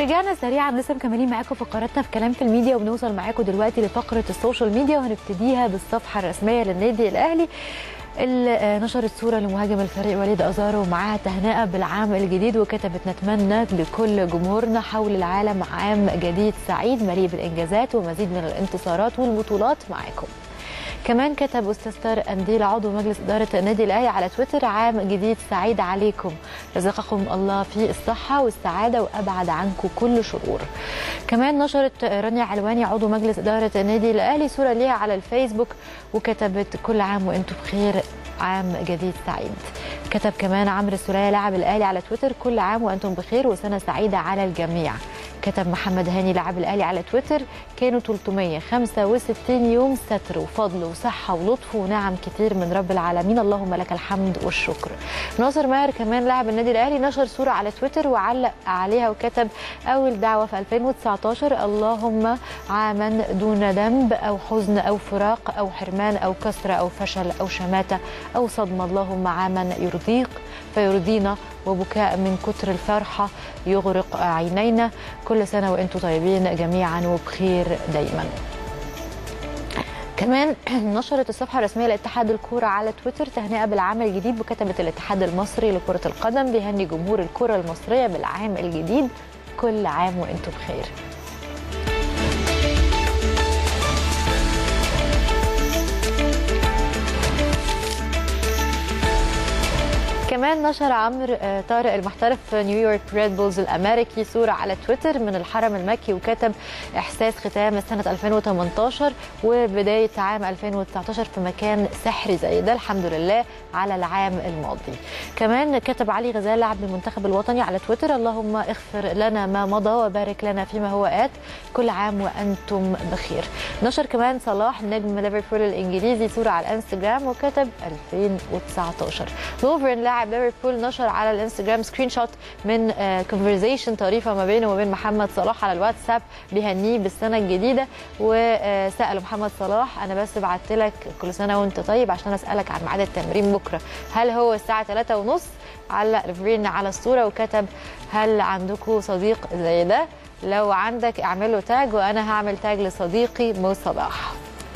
رجعنا سريعا لسه مكملين معاكم فقراتنا في كلام في الميديا وبنوصل معاكم دلوقتي لفقره السوشيال ميديا وهنبتديها بالصفحه الرسميه للنادي الاهلي اللي نشرت صوره لمهاجم الفريق وليد ازارو ومعاها تهنئه بالعام الجديد وكتبت نتمنى لكل جمهورنا حول العالم عام جديد سعيد مليء بالانجازات ومزيد من الانتصارات والبطولات معاكم كمان كتب استاذ طارق قنديل عضو مجلس اداره النادي الاهلي على تويتر عام جديد سعيد عليكم رزقكم الله فيه الصحه والسعاده وابعد عنكم كل شرور كمان نشرت رانيا علواني عضو مجلس اداره النادي الاهلي صوره ليها على الفيسبوك وكتبت كل عام وانتم بخير عام جديد سعيد كتب كمان عمرو السوليه لاعب الاهلي على تويتر كل عام وانتم بخير وسنه سعيده على الجميع كتب محمد هاني لاعب الاهلي على تويتر كانوا 365 يوم ستر وفضل وصحه ولطف ونعم كتير من رب العالمين اللهم لك الحمد والشكر ناصر ماهر كمان لاعب النادي الاهلي نشر صوره على تويتر وعلق عليها وكتب اول دعوه في 2019 اللهم عاما دون ذنب او حزن او فراق او حرمان او كسره او فشل او شماته او صدمه اللهم عاما يرضيك فيرضينا وبكاء من كتر الفرحة يغرق عينينا كل سنة وانتم طيبين جميعا وبخير دايما كمان نشرت الصفحة الرسمية لاتحاد الكورة على تويتر تهنئة بالعام الجديد وكتبت الاتحاد المصري لكرة القدم بيهني جمهور الكرة المصرية بالعام الجديد كل عام وانتم بخير كمان نشر عمرو طارق المحترف في نيويورك ريد بولز الامريكي صوره على تويتر من الحرم المكي وكتب احساس ختام سنه 2018 وبدايه عام 2019 في مكان سحري زي ده الحمد لله على العام الماضي. كمان كتب علي غزال لاعب المنتخب الوطني على تويتر اللهم اغفر لنا ما مضى وبارك لنا فيما هو ات كل عام وانتم بخير. نشر كمان صلاح نجم ليفربول الانجليزي صوره على الانستجرام وكتب 2019. لوفرن لاعب لاعب ليفربول نشر على الانستجرام سكرين شوت من كونفرزيشن طريفه ما بينه وبين محمد صلاح على الواتساب بيهنيه بالسنه الجديده وسال محمد صلاح انا بس بعت لك كل سنه وانت طيب عشان اسالك عن ميعاد التمرين بكره هل هو الساعه 3 ونص علق ليفرين على الصوره وكتب هل عندكم صديق زي ده لو عندك اعمل له تاج وانا هعمل تاج لصديقي مو صلاح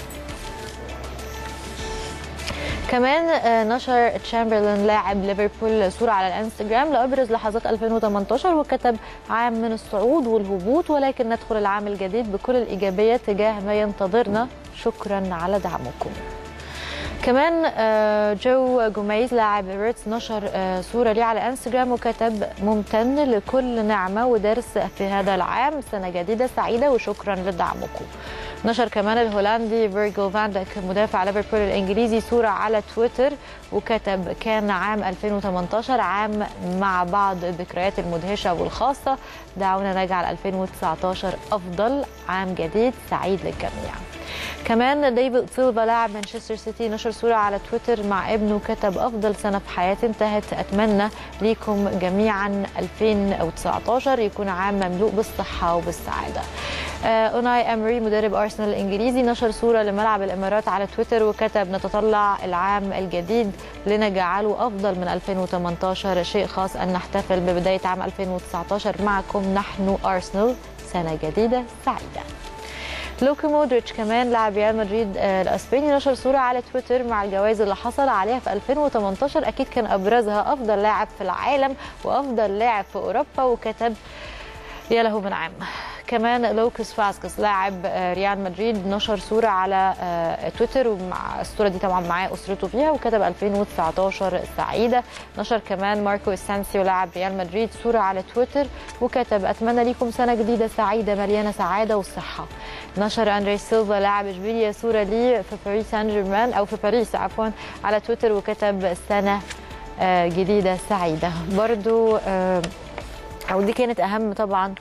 كمان نشر تشامبرلين لاعب ليفربول صورة على الانستجرام لأبرز لحظات 2018 وكتب عام من الصعود والهبوط ولكن ندخل العام الجديد بكل الإيجابية تجاه ما ينتظرنا شكرا على دعمكم كمان جو جوميز لاعب ايفرتس نشر صوره ليه على انستجرام وكتب ممتن لكل نعمه ودرس في هذا العام سنه جديده سعيده وشكرا لدعمكم نشر كمان الهولندي فيرجل فاندك مدافع ليفربول الانجليزي صوره على تويتر وكتب كان عام 2018 عام مع بعض الذكريات المدهشه والخاصه دعونا نجعل 2019 افضل عام جديد سعيد للجميع كمان ديفيد سيلفا لاعب مانشستر سيتي نشر صورة على تويتر مع ابنه كتب أفضل سنة في حياتي انتهت أتمنى ليكم جميعا 2019 يكون عام مملوء بالصحة وبالسعادة أوناي أمري مدرب أرسنال الإنجليزي نشر صورة لملعب الإمارات على تويتر وكتب نتطلع العام الجديد لنجعله أفضل من 2018 شيء خاص أن نحتفل ببداية عام 2019 معكم نحن أرسنال سنة جديدة سعيدة لوكا مودريتش كمان لاعب ريال مدريد الاسباني نشر صوره على تويتر مع الجوائز اللي حصل عليها في 2018 اكيد كان ابرزها افضل لاعب في العالم وافضل لاعب في اوروبا وكتب يا له من عام كمان لوكاس فاسكس لاعب ريال مدريد نشر صوره على تويتر ومع الصوره دي طبعا معاه اسرته فيها وكتب 2019 سعيده نشر كمان ماركو اسانسيو لاعب ريال مدريد صوره على تويتر وكتب اتمنى ليكم سنه جديده سعيده مليانه سعاده والصحه نشر اندري سيلفا لاعب اشبيليا صوره ليه في باريس سان جيرمان او في باريس عفوا على تويتر وكتب سنه جديده سعيده برضو او دي كانت اهم طبعا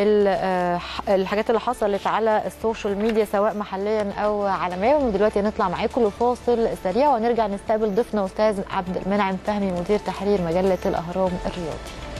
الحاجات اللي حصلت على السوشيال ميديا سواء محليا او عالميا ودلوقتي هنطلع معاكم لفاصل سريع ونرجع نستقبل ضيفنا استاذ عبد المنعم فهمي مدير تحرير مجله الاهرام الرياضي